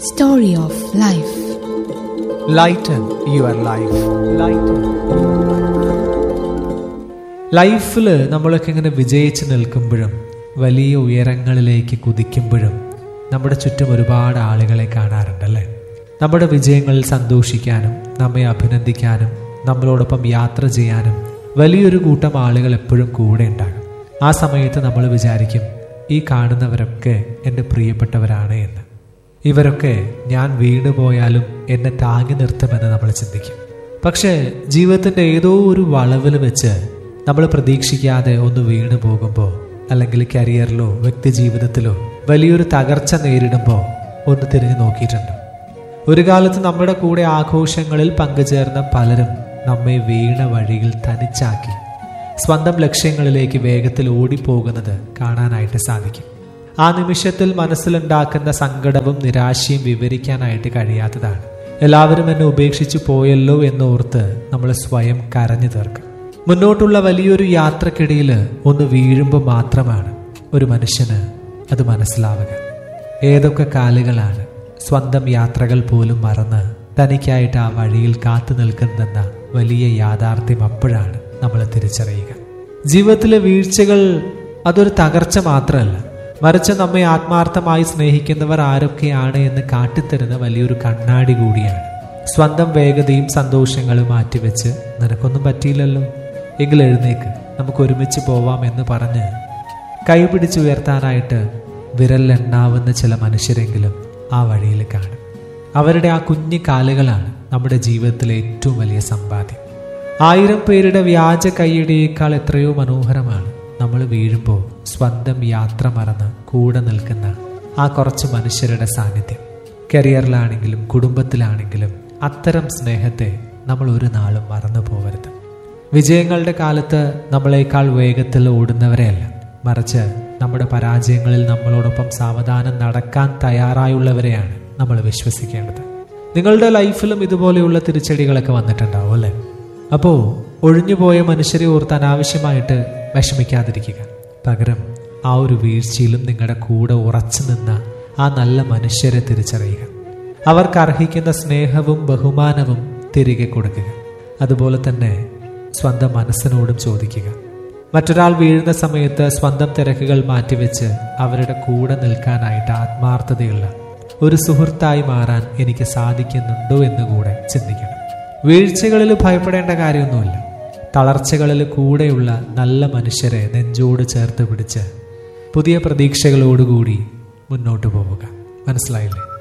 Story of Life. Lighten your life lighten ലൈഫിൽ നമ്മളൊക്കെ ഇങ്ങനെ വിജയിച്ച് നിൽക്കുമ്പോഴും വലിയ ഉയരങ്ങളിലേക്ക് കുതിക്കുമ്പോഴും നമ്മുടെ ചുറ്റും ഒരുപാട് ആളുകളെ കാണാറുണ്ടല്ലേ നമ്മുടെ വിജയങ്ങളിൽ സന്തോഷിക്കാനും നമ്മെ അഭിനന്ദിക്കാനും നമ്മളോടൊപ്പം യാത്ര ചെയ്യാനും വലിയൊരു കൂട്ടം ആളുകൾ എപ്പോഴും കൂടെ ഉണ്ടാകും ആ സമയത്ത് നമ്മൾ വിചാരിക്കും ഈ കാണുന്നവരൊക്കെ എൻ്റെ പ്രിയപ്പെട്ടവരാണ് എന്ന് ഇവരൊക്കെ ഞാൻ വീണു പോയാലും എന്നെ താങ്ങി നിർത്തുമെന്ന് നമ്മൾ ചിന്തിക്കും പക്ഷേ ജീവിതത്തിന്റെ ഏതോ ഒരു വളവിൽ വെച്ച് നമ്മൾ പ്രതീക്ഷിക്കാതെ ഒന്ന് വീണു പോകുമ്പോൾ അല്ലെങ്കിൽ കരിയറിലോ വ്യക്തി ജീവിതത്തിലോ വലിയൊരു തകർച്ച നേരിടുമ്പോൾ ഒന്ന് തിരിഞ്ഞു നോക്കിയിട്ടുണ്ട് ഒരു കാലത്ത് നമ്മുടെ കൂടെ ആഘോഷങ്ങളിൽ പങ്കുചേർന്ന പലരും നമ്മെ വീണ വഴിയിൽ തനിച്ചാക്കി സ്വന്തം ലക്ഷ്യങ്ങളിലേക്ക് വേഗത്തിൽ ഓടിപ്പോകുന്നത് കാണാനായിട്ട് സാധിക്കും ആ നിമിഷത്തിൽ മനസ്സിലുണ്ടാക്കുന്ന സങ്കടവും നിരാശയും വിവരിക്കാനായിട്ട് കഴിയാത്തതാണ് എല്ലാവരും എന്നെ ഉപേക്ഷിച്ചു പോയല്ലോ എന്നോർത്ത് നമ്മൾ സ്വയം കരഞ്ഞു തീർക്കും മുന്നോട്ടുള്ള വലിയൊരു യാത്രക്കിടയിൽ ഒന്ന് വീഴുമ്പോൾ മാത്രമാണ് ഒരു മനുഷ്യന് അത് മനസ്സിലാവുക ഏതൊക്കെ കാലുകളാണ് സ്വന്തം യാത്രകൾ പോലും മറന്ന് തനിക്കായിട്ട് ആ വഴിയിൽ കാത്തു നിൽക്കുന്നതെന്ന വലിയ യാഥാർത്ഥ്യം അപ്പോഴാണ് നമ്മൾ തിരിച്ചറിയുക ജീവിതത്തിലെ വീഴ്ചകൾ അതൊരു തകർച്ച മാത്രമല്ല മറിച്ച് നമ്മെ ആത്മാർത്ഥമായി സ്നേഹിക്കുന്നവർ ആരൊക്കെയാണ് എന്ന് കാട്ടിത്തരുന്ന വലിയൊരു കണ്ണാടി കൂടിയാണ് സ്വന്തം വേഗതയും സന്തോഷങ്ങളും മാറ്റിവെച്ച് നിനക്കൊന്നും പറ്റിയില്ലല്ലോ എങ്കിൽ എഴുന്നേക്ക് നമുക്ക് ഒരുമിച്ച് പോവാം എന്ന് പറഞ്ഞ് കൈപിടിച്ചുയർത്താനായിട്ട് വിരലിലെണ്ണാവുന്ന ചില മനുഷ്യരെങ്കിലും ആ വഴിയിൽ കാണും അവരുടെ ആ കുഞ്ഞു കാലുകളാണ് നമ്മുടെ ജീവിതത്തിലെ ഏറ്റവും വലിയ സമ്പാദ്യം ആയിരം പേരുടെ വ്യാജ കൈയടിയേക്കാൾ എത്രയോ മനോഹരമാണ് നമ്മൾ വീഴുമ്പോൾ സ്വന്തം യാത്ര മറന്ന് കൂടെ നിൽക്കുന്ന ആ കുറച്ച് മനുഷ്യരുടെ സാന്നിധ്യം കരിയറിലാണെങ്കിലും കുടുംബത്തിലാണെങ്കിലും അത്തരം സ്നേഹത്തെ നമ്മൾ ഒരു നാളും മറന്നു പോകരുത് വിജയങ്ങളുടെ കാലത്ത് നമ്മളെക്കാൾ വേഗത്തിൽ ഓടുന്നവരെയല്ല മറിച്ച് നമ്മുടെ പരാജയങ്ങളിൽ നമ്മളോടൊപ്പം സാവധാനം നടക്കാൻ തയ്യാറായുള്ളവരെയാണ് നമ്മൾ വിശ്വസിക്കേണ്ടത് നിങ്ങളുടെ ലൈഫിലും ഇതുപോലെയുള്ള തിരിച്ചടികളൊക്കെ വന്നിട്ടുണ്ടാവും അല്ലേ അപ്പോൾ ഒഴിഞ്ഞുപോയ മനുഷ്യരെ ഓർത്ത് അനാവശ്യമായിട്ട് വിഷമിക്കാതിരിക്കുക പകരം ആ ഒരു വീഴ്ചയിലും നിങ്ങളുടെ കൂടെ ഉറച്ചു നിന്ന ആ നല്ല മനുഷ്യരെ തിരിച്ചറിയുക അവർക്ക് അർഹിക്കുന്ന സ്നേഹവും ബഹുമാനവും തിരികെ കൊടുക്കുക അതുപോലെ തന്നെ സ്വന്തം മനസ്സിനോടും ചോദിക്കുക മറ്റൊരാൾ വീഴുന്ന സമയത്ത് സ്വന്തം തിരക്കുകൾ മാറ്റിവെച്ച് അവരുടെ കൂടെ നിൽക്കാനായിട്ട് ആത്മാർത്ഥതയുള്ള ഒരു സുഹൃത്തായി മാറാൻ എനിക്ക് സാധിക്കുന്നുണ്ടോ എന്ന് കൂടെ ചിന്തിക്കണം വീഴ്ചകളിൽ ഭയപ്പെടേണ്ട കാര്യമൊന്നുമില്ല തളർച്ചകളിൽ കൂടെയുള്ള നല്ല മനുഷ്യരെ നെഞ്ചോട് ചേർത്ത് പിടിച്ച് പുതിയ പ്രതീക്ഷകളോടുകൂടി മുന്നോട്ട് പോവുക മനസ്സിലായില്ലേ